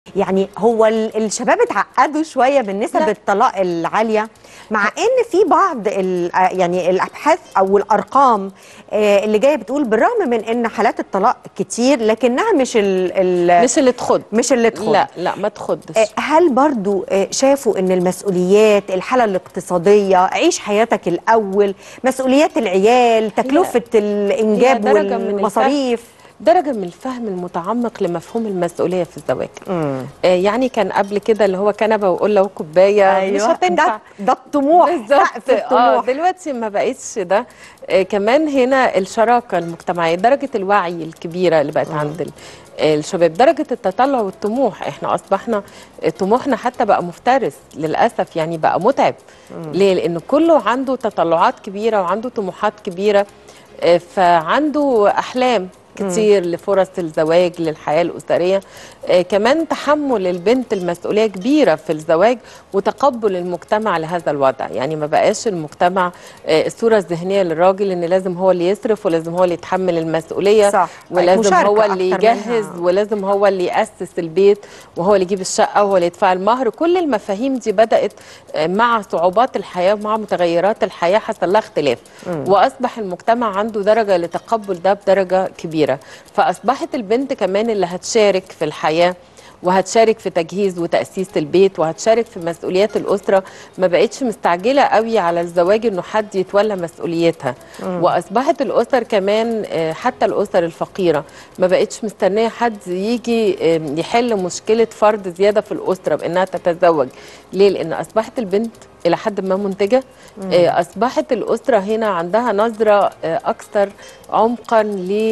يعني هو ال- الشباب اتعقدوا شويه من نسب لا. الطلاق العاليه مع ان في بعض ال- آه يعني الابحاث او الارقام آه، اللي جايه بتقول بالرغم من ان حالات الطلاق كتير لكنها مش ال ال مش اللي تخد مش اللي تخد لا لا ما تخدش آه، هل برضو آه، شافوا ان المسؤوليات الحالة الاقتصادية عيش حياتك الأول مسؤوليات العيال تكلفة الإنجاب هي درجة من والمصاريف درجة من الفهم المتعمق لمفهوم المسؤولية في الزواج آه يعني كان قبل كده اللي هو كنبة وقلة وكوباية مش هتنفع ده, ده الطموح بالظبط سقف اه الطموح دلوقتي ما بقتش ده آه كمان هنا الشراكه المجتمعيه درجه الوعي الكبيره اللي بقت عند ال- الشباب درجه التطلع والطموح احنا اصبحنا آه، طموحنا حتى بقى مفترس للاسف يعني بقى متعب ليه لان كله عنده تطلعات كبيره وعنده طموحات كبيره آه، فعنده احلام كتير لفرص الزواج للحياه الاسريه آه كمان تحمل البنت المسؤوليه كبيره في الزواج وتقبل المجتمع لهذا الوضع يعني ما بقاش المجتمع آه الصوره الذهنيه للراجل ان لازم هو اللي يصرف ولازم هو اللي يتحمل المسؤوليه صح. ولازم مشاركة هو اللي أكتر يجهز منها. ولازم هو اللي ياسس البيت وهو اللي يجيب الشقه وهو اللي يدفع المهر كل المفاهيم دي بدات آه، مع صعوبات الحياه ومع متغيرات الحياه حصل لها اختلاف واصبح المجتمع عنده درجه لتقبل ده بدرجه كبيره فاصبحت البنت كمان اللي هتشارك في الحياه وهتشارك في تجهيز وتأسيس البيت وهتشارك في مسؤوليات الأسرة ما بقتش مستعجلة قوي على الزواج إنه حد يتولى مسؤوليتها وأصبحت الأسر كمان آه، حتى الأسر الفقيرة ما بقتش مستنية حد يجي آه، يحل مشكلة فرد زيادة في الأسرة بإنها تتزوج ليه؟ لأن أصبحت البنت إلى حد ما منتجة آه، أصبحت الأسرة هنا عندها نظرة آه، أكثر عمقا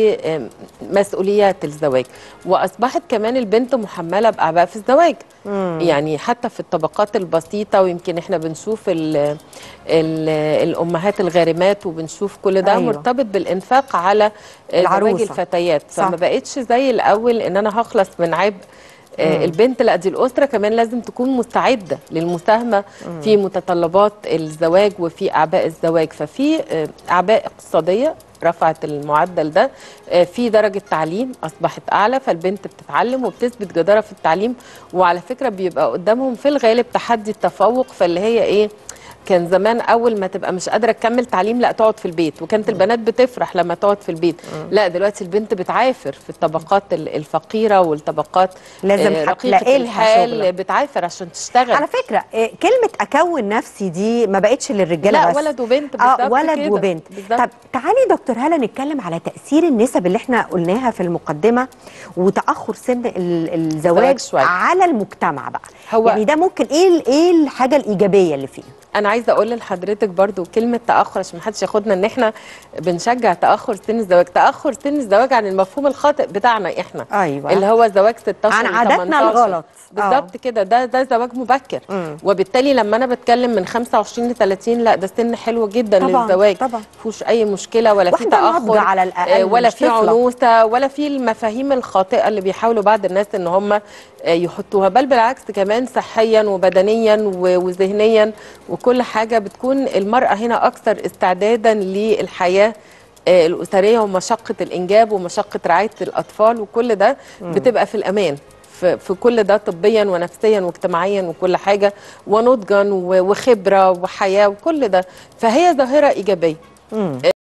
لمسؤوليات الزواج وأصبحت كمان البنت محملة بأعباء في الزواج يعني حتى في الطبقات البسيطة ويمكن احنا بنشوف ال ال الأمهات الغارمات وبنشوف كل ده أيوة. أيوة. مرتبط بالإنفاق على آه، زواج العروسة. الفتيات صح. فما بقتش زي الأول إن أنا هخلص من عبء آه، البنت لا دي الأسرة كمان لازم تكون مستعدة للمساهمة في متطلبات الزواج وفي أعباء الزواج ففي آه، أعباء اقتصادية رفعت المعدل ده آه، في درجة تعليم أصبحت أعلى فالبنت بتتعلم وبتثبت جدارة في التعليم وعلى فكرة بيبقى قدامهم في الغالب تحدي التفوق فاللي هي إيه كان زمان اول ما تبقى مش قادره تكمل تعليم لا تقعد في البيت وكانت البنات بتفرح لما تقعد في البيت لا دلوقتي البنت بتعافر في الطبقات ال- الفقيره والطبقات لازم آه، هتلاقي رقيقه لها الحال شغلة. بتعافر عشان تشتغل على فكرة آه، كلمة أكون نفسي دي ما بقتش للرجالة لا بس ولد وبنت اه بالظبط ولد كده. وبنت بالظبط. طب تعالي دكتور هلا نتكلم على تاثير النسب اللي احنا قلناها في المقدمه وتاخر سن ال- الزواج الزواج شوية. على المجتمع بقى هو- يعني ده ممكن ايه ال- ايه الحاجه الايجابيه اللي فيه انا عايزه اقول لحضرتك برضو كلمه تاخر عشان ما حدش ياخدنا ان احنا بنشجع تاخر سن الزواج تاخر سن الزواج عن المفهوم الخاطئ بتاعنا احنا أيوة. اللي هو زواج 16 عن و عاداتنا 18. الغلط. بالظبط كده ده ده زواج مبكر مم. وبالتالي لما انا بتكلم من 25 ل 30 لا ده سن حلو جدا طبعاً، للزواج طبعاً. فيهوش اي مشكله ولا في واحدة ناضجة تاخر على الأقل، آه، ولا مش في طفلة. عنوسه ولا في المفاهيم الخاطئه اللي بيحاولوا بعض الناس ان هم آه، يحطوها بل بالعكس كمان صحيا وبدنيا و- وذهنيا وكل حاجه بتكون المراه هنا اكثر استعدادا للحياه آه، الاسريه ومشقه الانجاب ومشقه رعايه الاطفال وكل ده بتبقى في الامان في في كل ده طبيا ونفسيا واجتماعيا وكل حاجه ونضجا و- وخبره وحياه وكل ده فهي ظاهره ايجابيه